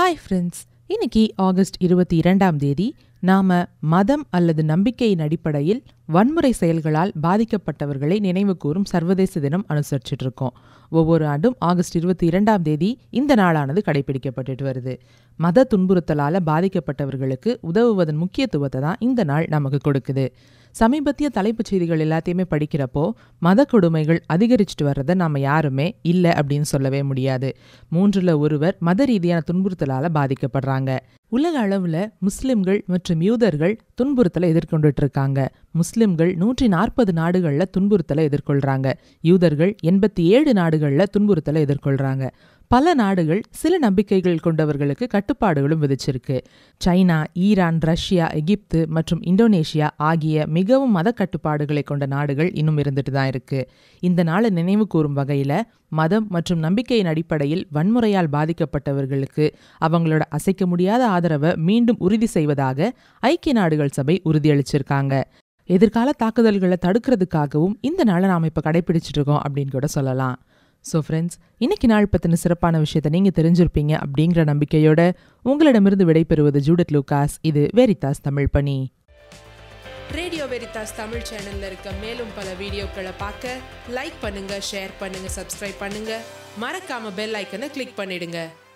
hi friends இன்னைக்கு August இருபத்தி இரண்டாம் தேதி நாம மதம் அல்லது நம்பிக்கையின் அடிப்படையில் வன்முறை செயல்களால் பாதிக்கப்பட்டவர்களை நினைவு கூறும் சர்வதேச தினம் அனுசரிச்சுட்டு இருக்கோம் ஒவ்வொரு ஆண்டும் ஆகஸ்ட் இருபத்தி இரண்டாம் தேதி இந்த நாளானது கடைபிடிக்கப்பட்டுட்டு வருது மத துன்புறுத்தலால பாதிக்கப்பட்டவர்களுக்கு உதவுவதன் முக்கியத்துவத்தை தான் இந்த நாள் நமக்கு கொடுக்குது சமீபத்திய தலைப்புச் செய்திகள் எல்லாத்தையுமே படிக்கிறப்போ மத கொடுமைகள் அதிகரிச்சுட்டு வர்றதை நாம யாருமே இல்லை அப்படின்னு சொல்லவே முடியாது மூன்றுல ஒருவர் மத ரீதியான துன்புறுத்தலால பாதிக்கப்படுறாங்க உலக அளவுல முஸ்லிம்கள் மற்றும் யூதர்கள் துன்புறுத்தலை எதிர்கொண்டுட்டு இருக்காங்க முஸ்லிம்கள் நூற்றி நாற்பது நாடுகள்ல துன்புறுத்தலை எதிர்கொள்றாங்க யூதர்கள் எண்பத்தி ஏழு நாடுகள்ல துன்புறுத்தலை எதிர்கொள்றாங்க பல நாடுகள் சில நம்பிக்கைகள் கொண்டவர்களுக்கு கட்டுப்பாடுகளும் விதிச்சிருக்கு சைனா ஈரான் ரஷ்யா எகிப்து மற்றும் இந்தோனேஷியா ஆகிய மிகவும் மத கட்டுப்பாடுகளை கொண்ட நாடுகள் இன்னும் இருந்துட்டு தான் இருக்கு இந்த நாளை நினைவு கூறும் வகையில மதம் மற்றும் நம்பிக்கையின் அடிப்படையில் வன்முறையால் பாதிக்கப்பட்டவர்களுக்கு அவங்களோட அசைக்க முடியாத ஆதரவை மீண்டும் உறுதி செய்வதாக ஐக்கிய நாடுகள் சபை உறுதியளிச்சிருக்காங்க எதிர்கால தாக்குதல்களை தடுக்கிறதுக்காகவும் இந்த நாளை நாம் இப்போ கடைபிடிச்சிட்டு இருக்கோம் அப்படின்னு கூட சொல்லலாம் ஸோ ஃப்ரெண்ட்ஸ் இன்னைக்கு நாள் பற்றின சிறப்பான விஷயத்தை நீங்கள் தெரிஞ்சிருப்பீங்க அப்படிங்கிற நம்பிக்கையோட உங்களிடமிருந்து விடைபெறுவது ஜூடட் லூகாஸ் இது வெரிதாஸ் தமிழ் பணி ரேடியோ வெரிதாஸ் தமிழ் சேனல்ல இருக்க மேலும் பல வீடியோக்களை பார்க்க லைக் பண்ணுங்க ஷேர் பண்ணுங்க சப்ஸ்கிரைப் பண்ணுங்க மறக்காம பெல் ஐக்கனை கிளிக் பண்ணிடுங்க